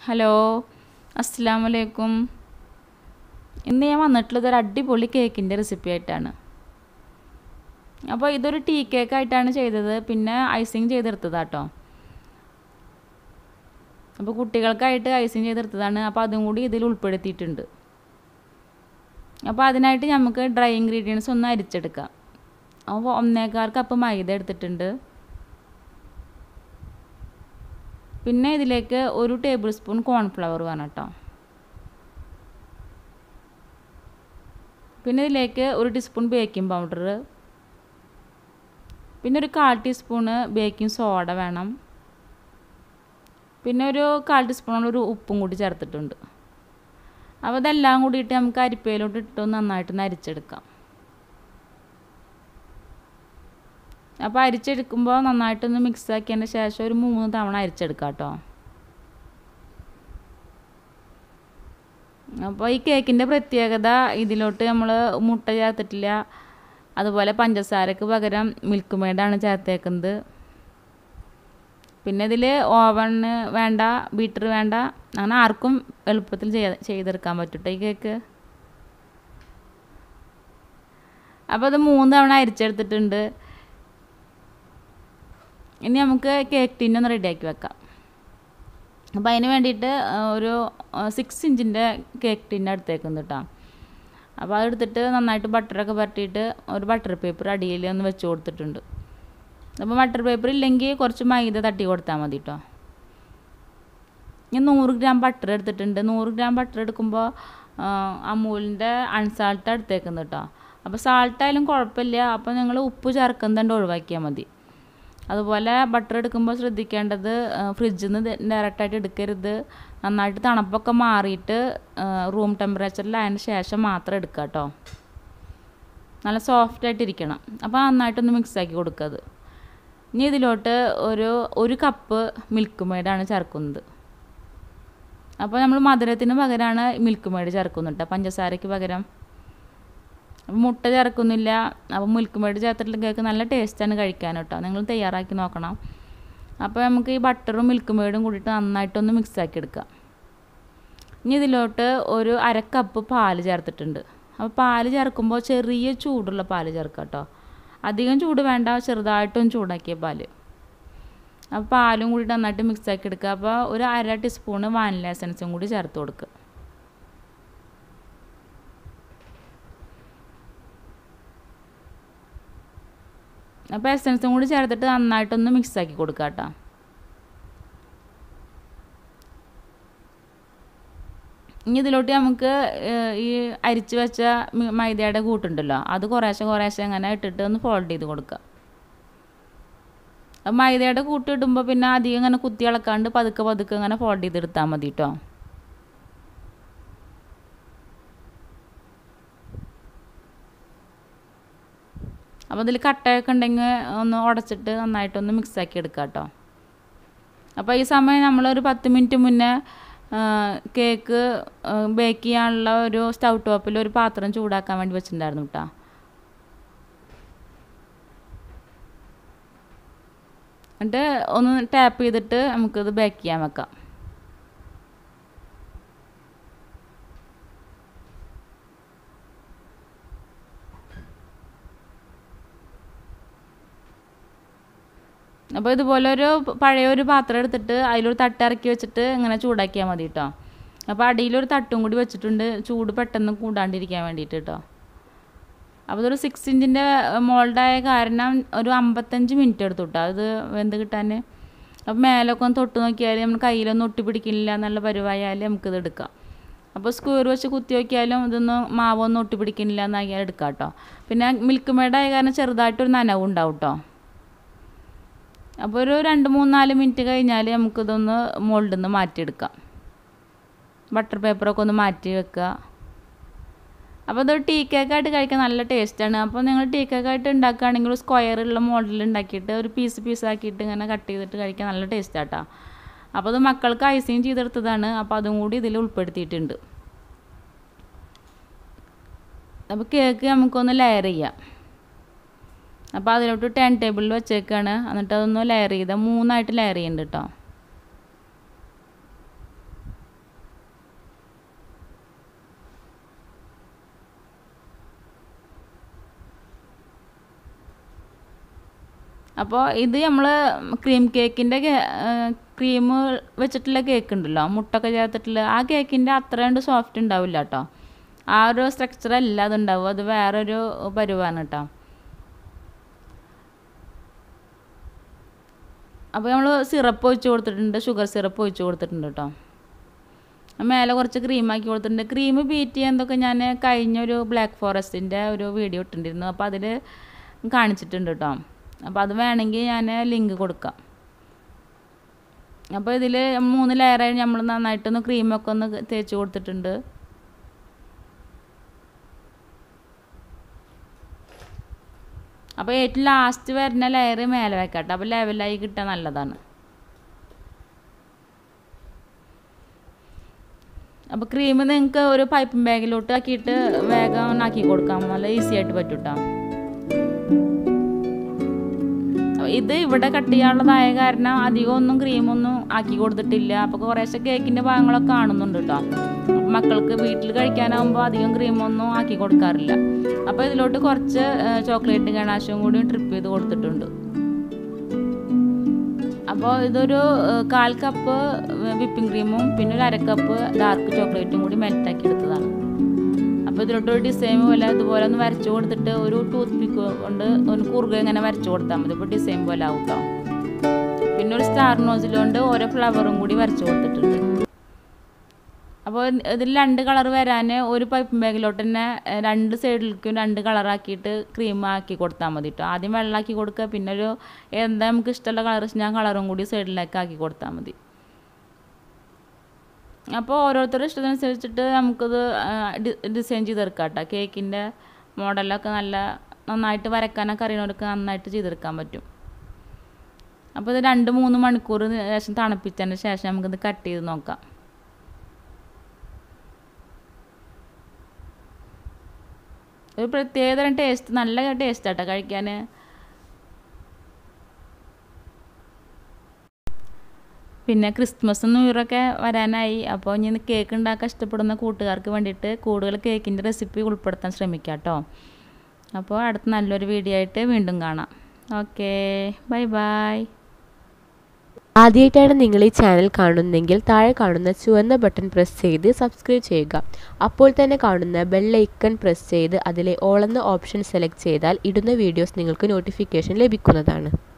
hello അസ്സാം വലൈക്കും ഇന്ന് ഞാൻ വന്നിട്ടുള്ളത് ഒരു അടിപൊളി കേക്കിൻ്റെ റെസിപ്പി ആയിട്ടാണ് അപ്പോൾ ഇതൊരു ടീ കേക്കായിട്ടാണ് ചെയ്തത് പിന്നെ ഐസിങ് ചെയ്തെടുത്തതാട്ടോ അപ്പോൾ കുട്ടികൾക്കായിട്ട് ഐസിങ് ചെയ്തെടുത്തതാണ് അപ്പോൾ അതും കൂടി ഇതിൽ ഉൾപ്പെടുത്തിയിട്ടുണ്ട് അപ്പോൾ അതിനായിട്ട് നമുക്ക് ഡ്രൈ ഇൻഗ്രീഡിയൻസ് ഒന്ന് അരിച്ചെടുക്കാം അപ്പോൾ ഒന്നേക്കാൽ കപ്പ് മൈദ എടുത്തിട്ടുണ്ട് പിന്നെ ഇതിലേക്ക് ഒരു ടേബിൾ സ്പൂൺ കോൺഫ്ലവർ വേണം കേട്ടോ പിന്നെ ഇതിലേക്ക് ഒരു ടീസ്പൂൺ ബേക്കിംഗ് പൗഡർ പിന്നെ ഒരു കാൽ ടീസ്പൂണ് ബേക്കിംഗ് സോഡ വേണം പിന്നെ ഒരു കാൽ ടീസ്പൂൺ ഒരു ഉപ്പും കൂടി ചേർത്തിട്ടുണ്ട് അപ്പോൾ ഇതെല്ലാം കൂടിയിട്ട് നമുക്ക് അരിപ്പയിലോട്ട് ഇട്ട് നന്നായിട്ട് അരിച്ചെടുക്കാം അപ്പോൾ അരിച്ചെടുക്കുമ്പോൾ നന്നായിട്ടൊന്ന് മിക്സ് ആക്കിയതിന് ശേഷം ഒരു മൂന്ന് തവണ അരിച്ചെടുക്കാം കേട്ടോ അപ്പോൾ ഈ കേക്കിൻ്റെ പ്രത്യേകത ഇതിലോട്ട് നമ്മൾ മുട്ട ചേർത്തിട്ടില്ല അതുപോലെ പഞ്ചസാരക്ക് പകരം മിൽക്ക് മെയ്ഡാണ് ചേർത്തേക്കുന്നത് പിന്നെ ഇതിൽ ഓവണ് വേണ്ട ബീറ്റർ വേണ്ട അങ്ങനെ ആർക്കും എളുപ്പത്തിൽ ചെയ്തെടുക്കാൻ പറ്റട്ടെ ഈ കേക്ക് അപ്പോൾ അത് മൂന്ന് തവണ അരിച്ചെടുത്തിട്ടുണ്ട് ഇനി നമുക്ക് കേക്ക് ടിന്നൊന്ന് റെഡിയാക്കി വെക്കാം അപ്പോൾ അതിന് വേണ്ടിയിട്ട് ഒരു സിക്സ് ഇഞ്ചിൻ്റെ കേക്ക് ടിന്ന് എടുത്തേക്കുന്നു കേട്ടോ അപ്പോൾ അതെടുത്തിട്ട് നന്നായിട്ട് ബട്ടറൊക്കെ പരട്ടിയിട്ട് ഒരു ബട്ടർ പേപ്പർ അടിയിൽ ഒന്ന് വെച്ച് കൊടുത്തിട്ടുണ്ട് അപ്പോൾ ബട്ടർ പേപ്പർ ഇല്ലെങ്കിൽ കുറച്ച് മൈദ തട്ടി കൊടുത്താൽ മതി കേട്ടോ ഞാൻ നൂറ് ഗ്രാം ബട്ടർ എടുത്തിട്ടുണ്ട് നൂറ് ഗ്രാം ബട്ടർ എടുക്കുമ്പോൾ അമൂലിൻ്റെ അൺസാൾട്ട് എടുത്തേക്കുന്നത് കേട്ടോ അപ്പോൾ സാൾട്ടായാലും കുഴപ്പമില്ല അപ്പോൾ നിങ്ങൾ ഉപ്പ് ചേർക്കുന്നതുകൊണ്ട് ഒഴിവാക്കിയാൽ മതി അതുപോലെ ബട്ടർ എടുക്കുമ്പോൾ ശ്രദ്ധിക്കേണ്ടത് ഫ്രിഡ്ജിൽ നിന്ന് ഡയറക്റ്റായിട്ട് എടുക്കരുത് നന്നായിട്ട് തണുപ്പൊക്കെ മാറിയിട്ട് റൂം ടെമ്പറേച്ചറിലായതിന് ശേഷം മാത്രം എടുക്കുക കേട്ടോ നല്ല സോഫ്റ്റായിട്ട് ഇരിക്കണം അപ്പോൾ നന്നായിട്ടൊന്ന് മിക്സാക്കി കൊടുക്കുക അത് ഇനി ഇതിലോട്ട് ഒരു ഒരു കപ്പ് മിൽക്ക് മെയ്ഡാണ് ചേർക്കുന്നത് അപ്പോൾ നമ്മൾ മധുരത്തിന് പകരമാണ് മിൽക്ക് മെയ്ഡ് ചേർക്കുന്നത് കേട്ടോ പഞ്ചസാരയ്ക്ക് പകരം അപ്പോൾ മുട്ട ചേർക്കുന്നില്ല അപ്പോൾ മിൽക്ക് മെയ്ഡ് ചേർത്തിട്ടുള്ള കേക്ക് നല്ല ടേസ്റ്റാണ് കഴിക്കാൻ കേട്ടോ നിങ്ങൾ തയ്യാറാക്കി നോക്കണം അപ്പോൾ നമുക്ക് ഈ ബട്ടറും മിൽക്ക് മെയ്ഡും കൂടിയിട്ട് നന്നായിട്ടൊന്ന് മിക്സാക്കി എടുക്കാം ഇനി ഇതിലോട്ട് ഒരു അര കപ്പ് പാല് ചേർത്തിട്ടുണ്ട് അപ്പോൾ പാല് ചേർക്കുമ്പോൾ ചെറിയ ചൂടുള്ള പാല് ചേർക്കുക കേട്ടോ അധികം ചൂട് വേണ്ട ചെറുതായിട്ടൊന്ന് ചൂടാക്കിയ പാല് അപ്പോൾ പാലും കൂടി നന്നായിട്ട് മിക്സാക്കി എടുക്കുക അപ്പോൾ ഒരു അര ടീസ്പൂണ് വാനില എസൻസും കൂടി ചേർത്ത് കൊടുക്കുക അപ്പോൾ എസൻസും കൂടി ചേർത്തിട്ട് നന്നായിട്ടൊന്ന് മിക്സാക്കി കൊടുക്കുക കേട്ടോ ഇനി ഇതിലോട്ട് നമുക്ക് ഈ അരിച്ച് വെച്ച മൈദയുടെ കൂട്ടുണ്ടല്ലോ അത് കുറേശ്ശെ കുറേശ്ശെ അങ്ങനെ ഇട്ടിട്ട് ഒന്ന് ഫോൾഡ് ചെയ്ത് കൊടുക്കുക മൈദയുടെ കൂട്ട് ഇടുമ്പോൾ പിന്നെ അധികം ഇങ്ങനെ കുത്തി ഇളക്കാണ്ട് പതുക്കെ പതുക്കെ ഇങ്ങനെ ഫോൾഡ് ചെയ്തെടുത്താൽ മതി കേട്ടോ അപ്പോൾ ഇതിൽ കട്ടയൊക്കെ ഉണ്ടെങ്കിൽ ഒന്ന് ഉടച്ചിട്ട് നന്നായിട്ടൊന്ന് മിക്സാക്കി എടുക്കുക കേട്ടോ അപ്പോൾ ഈ സമയം നമ്മളൊരു പത്ത് മിനിറ്റ് മുന്നേ കേക്ക് ബേക്ക് ചെയ്യാനുള്ള ഒരു സ്റ്റൗ ടോപ്പിൽ ഒരു പാത്രം ചൂടാക്കാൻ വേണ്ടി വെച്ചിട്ടുണ്ടായിരുന്നു കേട്ടോ എന്നിട്ട് ഒന്ന് ടാപ്പ് ചെയ്തിട്ട് നമുക്കിത് ബേക്ക് ചെയ്യാൻ വെക്കാം അപ്പോൾ ഇതുപോലെ ഒരു പഴയ ഒരു പാത്രം എടുത്തിട്ട് അതിലൊരു തട്ട് ഇറക്കി വെച്ചിട്ട് ഇങ്ങനെ ചൂടാക്കിയാൽ മതി കേട്ടോ അപ്പോൾ അടിയിലൊരു തട്ടും കൂടി വെച്ചിട്ടുണ്ട് ചൂട് പെട്ടെന്ന് കൂടാണ്ടിരിക്കാൻ വേണ്ടിയിട്ട് കേട്ടോ അപ്പോൾ ഇതൊരു സിക്സ് ഇഞ്ചിൻ്റെ മോൾഡായ കാരണം ഒരു അമ്പത്തഞ്ച് മിനിറ്റ് എടുത്തു കേട്ടോ അത് വെന്ത് കിട്ടാൻ അപ്പോൾ മേലൊക്കെ ഒന്ന് തൊട്ട് നോക്കിയാൽ നമ്മൾ കയ്യിലൊന്നും ഒട്ടിപ്പിടിക്കില്ല എന്നുള്ള പരിവായാൽ നമുക്കിത് എടുക്കാം അപ്പോൾ സ്ക്വയർ വെച്ച് കുത്തി നോക്കിയാലും ഇതൊന്നും മാവൊന്നും ഒട്ടിപ്പിടിക്കുന്നില്ല എന്നാക്കിയാൽ എടുക്കാം കേട്ടോ പിന്നെ മിൽക്ക് മെയ്ഡായ കാരണം ചെറുതായിട്ടൊരു നനവും ഉണ്ടാവും കേട്ടോ അപ്പോൾ ഒരു രണ്ട് മൂന്നാല് മിനിറ്റ് കഴിഞ്ഞാൽ നമുക്കിതൊന്ന് മോൾഡിൽ നിന്ന് മാറ്റിയെടുക്കാം ബട്ടർ പേപ്പറൊക്കെ ഒന്ന് മാറ്റി വെക്കുക അപ്പോൾ ഇത് ടീ കേക്കായിട്ട് കഴിക്കാൻ നല്ല ടേസ്റ്റാണ് അപ്പോൾ നിങ്ങൾ ടീ കേക്കായിട്ട് ഉണ്ടാക്കുകയാണെങ്കിൽ ഒരു സ്ക്വയറുള്ള മോഡലിൽ ഉണ്ടാക്കിയിട്ട് ഒരു പീസ് പീസ് ആക്കിയിട്ട് ഇങ്ങനെ കട്ട് ചെയ്തിട്ട് കഴിക്കാൻ നല്ല ടേസ്റ്റാട്ടോ അപ്പോൾ അത് മക്കൾക്ക് ഐസിങ് ചെയ്തെടുത്തതാണ് അപ്പോൾ അതും കൂടി ഇതിൽ ഉൾപ്പെടുത്തിയിട്ടുണ്ട് അപ്പോൾ കേക്ക് നമുക്കൊന്ന് ലെയർ ചെയ്യാം അപ്പോൾ അതിലോട്ട് ടേൺ ടേബിളിൽ വെച്ചേക്കാണ് എന്നിട്ട് അതൊന്ന് ലെയർ ചെയ്ത് മൂന്നായിട്ട് ലെയർ ചെയ്യുന്നുണ്ട് കേട്ടോ അപ്പോൾ ഇത് നമ്മൾ ക്രീം കേക്കിൻ്റെ ക്രീം വെച്ചിട്ടുള്ള കേക്ക് ഉണ്ടല്ലോ മുട്ടൊക്കെ ചേർത്തിട്ടുള്ള ആ കേക്കിൻ്റെ അത്രയുണ്ട് സോഫ്റ്റ് ഉണ്ടാവില്ല കേട്ടോ ആ ഒരു സ്ട്രക്ചർ അല്ല അതുണ്ടാവും അത് വേറൊരു പരുവാണ് കേട്ടോ അപ്പോൾ നമ്മൾ സിറപ്പ് ഒഴിച്ച് കൊടുത്തിട്ടുണ്ട് ഷുഗർ സിറപ്പ് ഒഴിച്ച് കൊടുത്തിട്ടുണ്ട് കേട്ടോ മേലെ കുറച്ച് ക്രീം ആക്കി കൊടുത്തിട്ടുണ്ട് ക്രീം ബീറ്റ് ചെയ്യാന്നൊക്കെ ഞാൻ കഴിഞ്ഞൊരു ബ്ലാക്ക് ഫോറസ്റ്റിൻ്റെ ഒരു വീഡിയോ ഇട്ടിട്ടുണ്ടായിരുന്നു അപ്പോൾ അതിൽ കാണിച്ചിട്ടുണ്ട് കേട്ടോ അപ്പോൾ അത് വേണമെങ്കിൽ ഞാൻ ലിങ്ക് കൊടുക്കാം അപ്പോൾ ഇതിൽ മൂന്ന് ലെയറായി നമ്മൾ നന്നായിട്ടൊന്ന് ക്രീമൊക്കെ ഒന്ന് തേച്ച് കൊടുത്തിട്ടുണ്ട് അപ്പോൾ ഏറ്റവും ലാസ്റ്റ് വരുന്ന ലെയർ മേലെ വെക്കട്ടെ അപ്പോൾ ലെവലായി കിട്ടാൻ നല്ലതാണ് അപ്പോൾ ക്രീം നിങ്ങൾക്ക് ഒരു പൈപ്പിംഗ് ബാഗിലോട്ട് ആക്കിയിട്ട് വേഗം ആക്കി കൊടുക്കാം നല്ല ഈസി ആയിട്ട് പറ്റും കേട്ടോ ഇത് ഇവിടെ കട്ട് ചെയ്യാനുള്ളതായ കാരണം അധികം ഒന്നും ക്രീമൊന്നും ആക്കി കൊടുത്തിട്ടില്ല അപ്പോൾ കുറേശ്ശെ കേക്കിൻ്റെ ഭാഗങ്ങളൊക്കെ കാണുന്നുണ്ട് കേട്ടോ അപ്പോൾ മക്കൾക്ക് വീട്ടിൽ കഴിക്കാനാകുമ്പോൾ അധികം ക്രീമൊന്നും ആക്കി കൊടുക്കാറില്ല അപ്പോൾ ഇതിലോട്ട് കുറച്ച് ചോക്ലേറ്റ് ഗണാശവും കൂടി ട്രിപ്പ് ചെയ്ത് കൊടുത്തിട്ടുണ്ട് അപ്പോൾ ഇതൊരു കാൽ കപ്പ് വിപ്പിംഗ് ക്രീമും പിന്നെ ഒരു അര കപ്പ് ഡാർക്ക് ചോക്ലേറ്റും കൂടി മെൽറ്റാക്കി എടുത്തതാണ് അപ്പോൾ ഇതിലോട്ട് ഒരു ഡിസൈൻ പോലെ ഇതുപോലെ ഒന്ന് വരച്ചു കൊടുത്തിട്ട് ഒരു ടൂത്ത് പിക്ക് കൊണ്ട് ഒന്ന് കുറുക ഇങ്ങനെ വരച്ചു കൊടുത്താൽ മതി ഇപ്പോൾ ഡിസൈൻ പോലെ ആവും കേട്ടോ പിന്നെ ഒരു സ്റ്റാർ നോസിലുകൊണ്ട് ഓരോ ഫ്ലവറും കൂടി വരച്ചു കൊടുത്തിട്ടുണ്ട് അപ്പോൾ ഇതിൽ രണ്ട് കളർ വരാൻ ഒരു പൈപ്പ് ബാഗിലോട്ട് തന്നെ രണ്ട് സൈഡിലേക്കും രണ്ട് കളറാക്കിയിട്ട് ക്രീം ആക്കി കൊടുത്താൽ മതി കേട്ടോ ആദ്യം വെള്ളമാക്കി കൊടുക്കുക പിന്നെ ഒരു എന്താ നമുക്ക് ഇഷ്ടമുള്ള കളർ ഞാൻ കളറും കൂടി സൈഡിലേക്ക് ആക്കി കൊടുത്താൽ മതി അപ്പോൾ ഓരോരുത്തരുടെ ഇഷ്ടത്തിനനുസരിച്ചിട്ട് നമുക്കിത് ഡിസൈൻ ചെയ്തെടുക്കാം കേട്ടോ കേക്കിൻ്റെ മോഡലൊക്കെ നല്ല നന്നായിട്ട് വരക്കാനൊക്കെ അറിയണവർക്ക് നന്നായിട്ട് ചെയ്തെടുക്കാൻ പറ്റും അപ്പോൾ ഇത് രണ്ട് മൂന്ന് മണിക്കൂർ ശേഷം തണുപ്പിച്ചതിന് ശേഷം നമുക്കിത് കട്ട് ചെയ്ത് നോക്കാം ഒരു പ്രത്യേകതരം ടേസ്റ്റ് നല്ല ടേസ്റ്റ് ആട്ടോ കഴിക്കാൻ പിന്നെ ക്രിസ്മസ് ന്യൂ ഇയറൊക്കെ വരാനായി അപ്പോൾ ഇനി കേക്ക് ഉണ്ടാക്കാൻ ഇഷ്ടപ്പെടുന്ന കൂട്ടുകാർക്ക് വേണ്ടിയിട്ട് കൂടുതൽ കേക്കിൻ്റെ റെസിപ്പി ഉൾപ്പെടുത്താൻ ശ്രമിക്കാം കേട്ടോ അപ്പോൾ അടുത്ത നല്ലൊരു വീഡിയോ ആയിട്ട് വീണ്ടും കാണാം ഓക്കേ ബൈ ബൈ ആദ്യമായിട്ടാണ് നിങ്ങൾ ഈ ചാനൽ കാണുന്നതെങ്കിൽ താഴെ കാണുന്ന ചുവന്ന ബട്ടൺ പ്രസ് ചെയ്ത് സബ്സ്ക്രൈബ് ചെയ്യുക അപ്പോൾ തന്നെ കാണുന്ന ബെല്ലൈക്കൺ പ്രസ് ചെയ്ത് അതിലെ ഓൾ എന്ന ഓപ്ഷൻ സെലക്ട് ചെയ്താൽ ഇടുന്ന വീഡിയോസ് നിങ്ങൾക്ക് നോട്ടിഫിക്കേഷൻ ലഭിക്കുന്നതാണ്